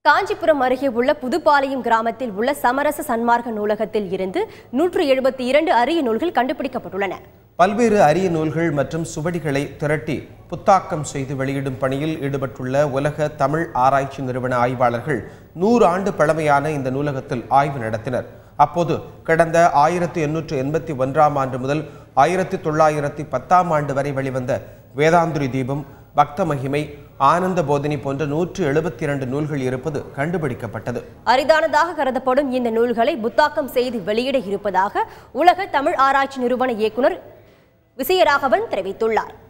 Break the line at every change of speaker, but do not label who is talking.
காஞ்சிபுரம் அருகே உள்ள புதுப்பாளையம் கிராமத்தில் உள்ள சமரச சன்மார்க்க நூலகத்தில் இருந்து நூற்று எழுபத்தி இரண்டு அரிய நூல்கள் கண்டுபிடிக்கப்பட்டுள்ளன
பல்வேறு அரிய நூல்கள் மற்றும் சுவடிகளை திரட்டி புத்தாக்கம் செய்து வெளியிடும் பணியில் ஈடுபட்டுள்ள உலக தமிழ் ஆராய்ச்சி நிறுவன ஆய்வாளர்கள் நூறு ஆண்டு பழமையான இந்த நூலகத்தில் ஆய்வு நடத்தினர் அப்போது கடந்த ஆயிரத்தி எண்ணூற்று எண்பத்தி ஒன்றாம் ஆண்டு முதல் ஆயிரத்தி தொள்ளாயிரத்தி பத்தாம் ஆண்டு வரை வெளிவந்த வேதாந்திரி தீபம் பக்த மகிமை ஆனந்த போதினி போன்ற நூற்று எழுபத்தி இரண்டு நூல்கள் இருப்பது கண்டுபிடிக்கப்பட்டது
அரிதானதாக கருதப்படும் இந்த நூல்களை புத்தாக்கம் செய்து வெளியிட இருப்பதாக உலக தமிழ் ஆராய்ச்சி நிறுவன இயக்குனர் விசயராகவன் தெரிவித்துள்ளார்